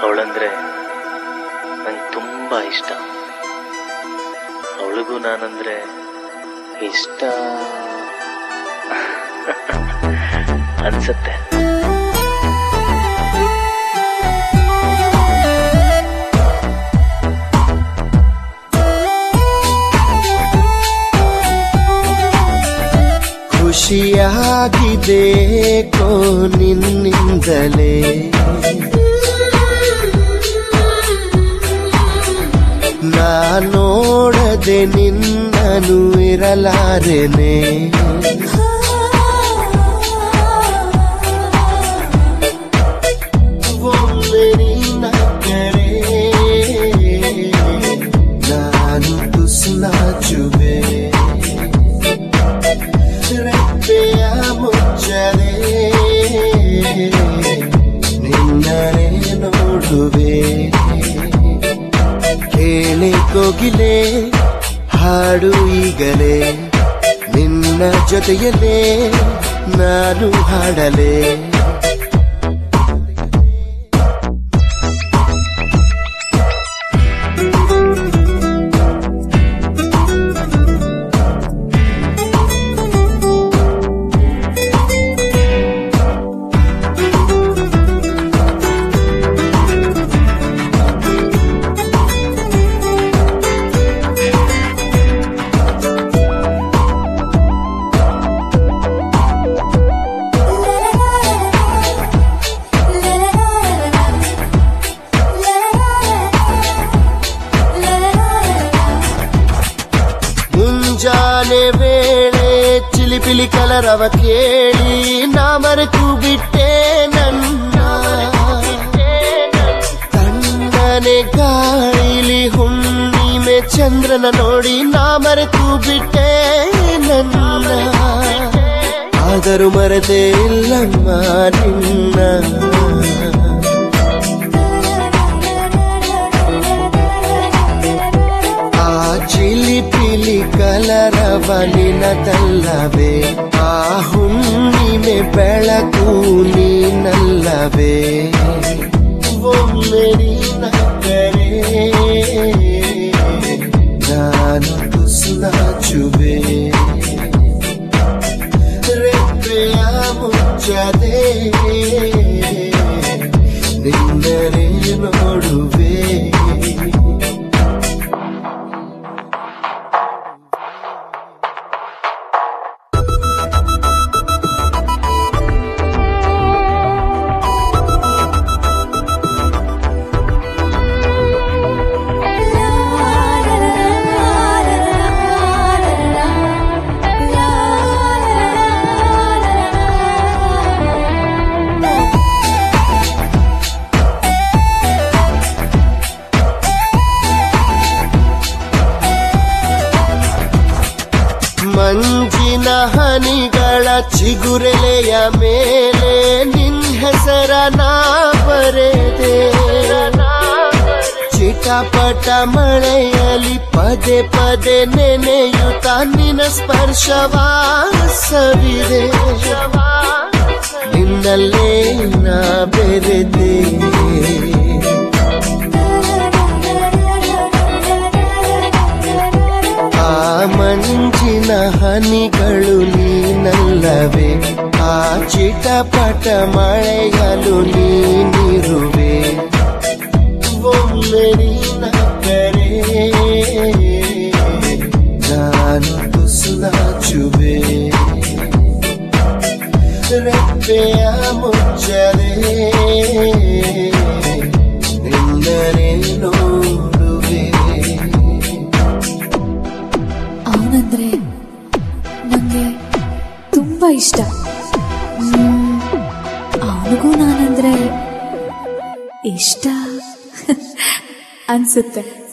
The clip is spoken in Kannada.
ಅವಳಂದ್ರೆ ನಂಗೆ ತುಂಬ ಇಷ್ಟ ಅವಳಿಗೂ ನಾನಂದ್ರೆ ಇಷ್ಟ ಅನ್ಸತ್ತೆ ಖುಷಿಯಾಗಿದೆ ಕೋ ನಿನ್ನಿಂದಲೇ ನಾ ನೋಡದೆ ನಿನ್ನನು ಇರಲಾರೆನೆ ಒಮ್ಮೆ ನಿನ್ನ ಕರೆ ನಾನು ತುಸು ನಾಚುವೆ ರೆಪ್ಪೆಯ ಮುಚ್ಚದೆ ನಿನ್ನನೆ ನೋಡುವೆ ಕೇಳಿ ಕೋಗಿಲೆ ಹಾಡು ಈಗಲೇ ನಿನ್ನ ಜೊತೆಯಲ್ಲೇ ನಾನು ಹಾಡಲೇ ಮುಂಜಾನೆ ವೇಳೆ ಚಿಲಿಪಿಲಿ ಕಲರವ ಕೇಳಿ ನಾ ಮರೆತು ಬಿಟ್ಟೆ ನನ್ನ ತಣ್ಣನೆ ಗಾಳಿಲಿ ಹುಣ್ಣಿಮೆ ಚಂದ್ರನ ನೋಡಿ ನಾ ಮರೆತು ಬಿಟ್ಟೆ ನನ್ನ ಆದರೂ ಮರೆತೇ ಇಲ್ಲಮ್ಮ ನಿನ್ನ ಆ ಚಿಲಿ ಪಿಲಿ ಕಲರವ ನಿನದಲ್ಲವೇ ಆ ಹುಣ್ಣಿಮೆ ಬೆಳಕು ನೀನಲ್ಲವೇ ಒಮ್ಮೆ ನಿನ್ನ ಕರೆ ನಾನು ತುಸು ನಾಚುವೆ ರೆಪ್ಪೆಯ ಮುಚ್ಚದೆ ನಿನ್ನರೆ ನೋಡುವೆ ಮಂಜಿನ ಹನಿಗಳ ಚಿಗುರೆಲೆಯ ಮೇಲೆ ನಿನ್ ಹೆಸರ ನಾ ಬರೆದೆ ಚಿಟಪಟ ಮಳೆಯಲಿ ಪದೇ ಪದೇ ನೆನೆಯುತ್ತ ನಿನ್ನ ಸ್ಪರ್ಶವಾಸವಿದೆ ನಿನ್ನಲ್ಲೇ ನಾ ಬೆರೆದೆ ಆ ಮಂಜಿನ ಹನಿಗಳು ನೀನಲ್ಲವೇ ಆ ಚಿಟಪಟ ಮಳೆಯಲು ನೀನಿರುವೆ ಒಮ್ಮೆ ನಿನ್ನ ಕರೆ ನಾನು ತುಸು ನಾಚುವೆ ರೆಪ್ಪೆಯ ಮುಚ್ಚದೆ ನಿನ್ನನೆ ನೋಡುವೆ ಅವನಂದ್ರೆ ನಂಗೆ ತುಂಬಾ ಇಷ್ಟ ಅವನಿಗೂ ನಾನಂದ್ರೆ ಇಷ್ಟ ಅನ್ಸುತ್ತೆ